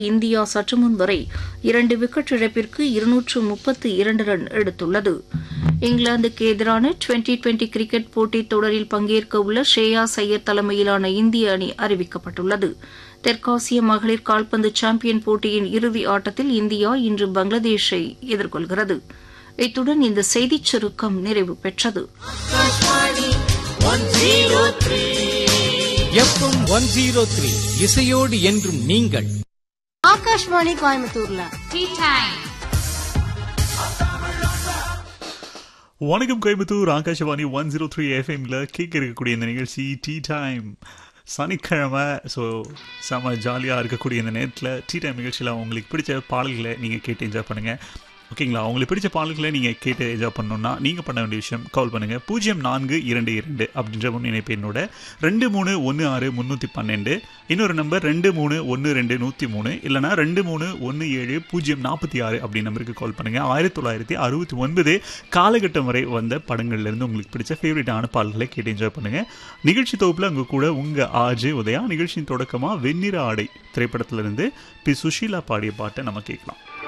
India சற்றுமுன் வரை இரண்டு விக்கெட் இழப்பிற்கு இருநூற்று முப்பத்து இரண்டு ரன் எடுத்துள்ளது இங்கிலாந்துக்கு எதிரான டுவெண்டி டுவெண்டி கிரிக்கெட் போட்டித் தொடரில் பங்கேற்க உள்ள ஷ்ரேயா சையர் தலைமையிலான இந்திய அணி அறிவிக்கப்பட்டுள்ளது தெற்காசிய மகளிர் கால்பந்து சாம்பியன் போட்டியின் இறுதி ஆட்டத்தில் இந்தியா இன்று பங்களாதேஷை எதிர்கொள்கிறது இத்துடன் இந்த செய்திச் சுருக்கம் நிறைவு பெற்றது எஃப்எம் ஒன் ஜீரோ த்ரீ இசையோடு என்றும் நீங்கள் ஆகாஷ்வாணி கோயம்புத்தூர்ல வணக்கம் Coimbatore Akashvani one zero three எஃப்எம்ல கேட்க இருக்கக்கூடிய இந்த நிகழ்ச்சி டீ டைம் சனிக்கிழமை ஸோ செம ஜாலியாக இருக்கக்கூடிய இந்த நேரத்தில் டீ டைம் நிகழ்ச்சியில் உங்களுக்கு பிடிச்ச பாடல்களை நீங்கள் கேட்டு என்ஜாய் பண்ணுங்கள் ஓகேங்களா உங்களுக்கு பிடிச்ச பாடல்களை நீங்கள் கேட்டு என்ஜாய் பண்ணணும்னா நீங்கள் பண்ண வேண்டிய விஷயம் கால் பண்ணுங்கள் பூஜ்ஜியம் நான்கு இரண்டு இரண்டு அப்படின்ற முன் இணைப்பு என்னோட ரெண்டு மூணு ஒன்று ஆறு முந்நூற்றி பன்னெண்டு இன்னொரு நம்பர் ரெண்டு மூணு ஒன்று ரெண்டு நூற்றி மூணு இல்லைனா ரெண்டு மூணு ஒன்று ஏழு பூஜ்ஜியம் நாற்பத்தி ஆறு அப்படி நம்பருக்கு கால் பண்ணுங்கள் ஆயிரத்தி தொள்ளாயிரத்தி அறுபத்தி ஒன்பது காலகட்டம் வரை வந்த படங்கள்லேருந்து உங்களுக்கு பிடிச்ச ஃபேவரட்டான பாடல்களை கேட்டு என்ஜாய் பண்ணுங்கள் நிகழ்ச்சி தொகுப்பில் அங்கே கூட உங்கள் ஆஜே உதயா நிகழ்ச்சியின் தொடக்கமாக வெண்ணிற ஆடை திரைப்படத்திலிருந்து பி சுஷீலா பாடிய பாட்டை நம்ம கேட்கலாம்